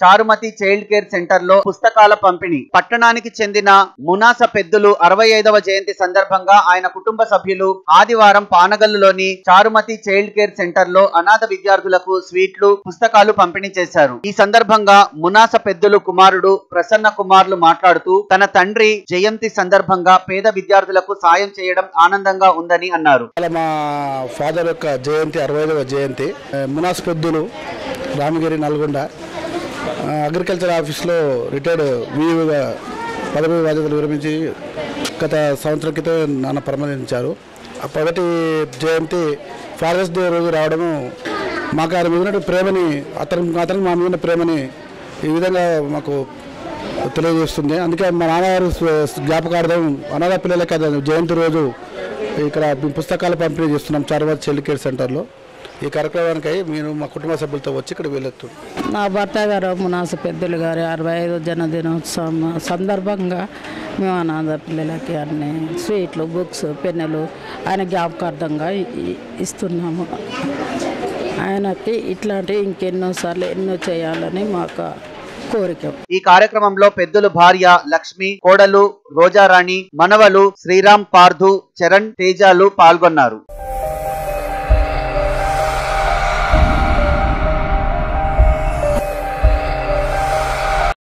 Charumathi child care center లో పుస్తకాల పంపిణీ పట్టణానికి చెందిన మునాస పెద్దులు అరవై ఐదవ జయంతి సందర్భంగా ఆయన కుటుంబ సభ్యులు ఆదివారం పానగల్లులోని చారుమతి చైల్డ్ కేర్ సెంటర్ లో అనాథ విద్యార్థులకు స్వీట్లు పుస్తకాలు పంపిణీ చేశారు ఈ సందర్భంగా మునాస పెద్దులు కుమారుడు ప్రసన్న కుమార్లు మాట్లాడుతూ తన తండ్రి జయంతి సందర్భంగా పేద విద్యార్థులకు సాయం చేయడం ఆనందంగా ఉందని అన్నారు ఇవాళ మా ఫాదర్ యొక్క జయంతి అరవై ఐదవ జయంతి ఆ, మునాస్ పెద్దులు రామగిరి నల్గొండ ఆ, అగ్రికల్చర్ ఆఫీస్లో రిటైర్డ్ వీఈగా పదవి బాధ్యతలు విరమించి గత సంవత్సరం క్రితం నాన్న పరమతించారు ఆ మొదటి జయంతి ఫాదర్స్ డే రోజు రావడము మాకు ఆయన మీద ఉన్న ప్రేమని అతను అతనికి మా మీద ఉన్న ప్రేమని ఈ విధంగా మాకు తెలియజేస్తుంది అందుకే మా నాన్నగారు స్వ- జ్ఞాపకార్థం అనాథ పిల్లలకి అది జయంతి రోజు ఇక్కడ పుస్తకాలు పంపిణీ చేస్తున్నాం చార్వాద్ చైల్డ్ కేర్ సెంటర్లో ఈ కార్యక్రమానికి మీరు మా కుటుంబ సభ్యులతో వచ్చి ఇక్కడ వెళ్ళొచ్చు నా భర్త గారు మునాస పెద్దలు గారి అరవై ఐదు జన్మదినోత్సవం సందర్భంగా మేము అనాథ పిల్లలకి అన్ని స్వీట్లు బుక్స్ పెన్నులు ఆయన జ్ఞాపకార్థంగా ఇ- ఇస్తున్నాము ఆయనకి ఇట్లాంటి ఇంకెన్నోసార్లు ఎన్నో చేయాలని మాకు కోరిక ఈ కార్యక్రమంలో పెద్దలు భార్య లక్ష్మి కోడలు రోజారాణి మనవలు శ్రీరామ్ పార్థు చరణ్ తేజాలు పాల్గొన్నారు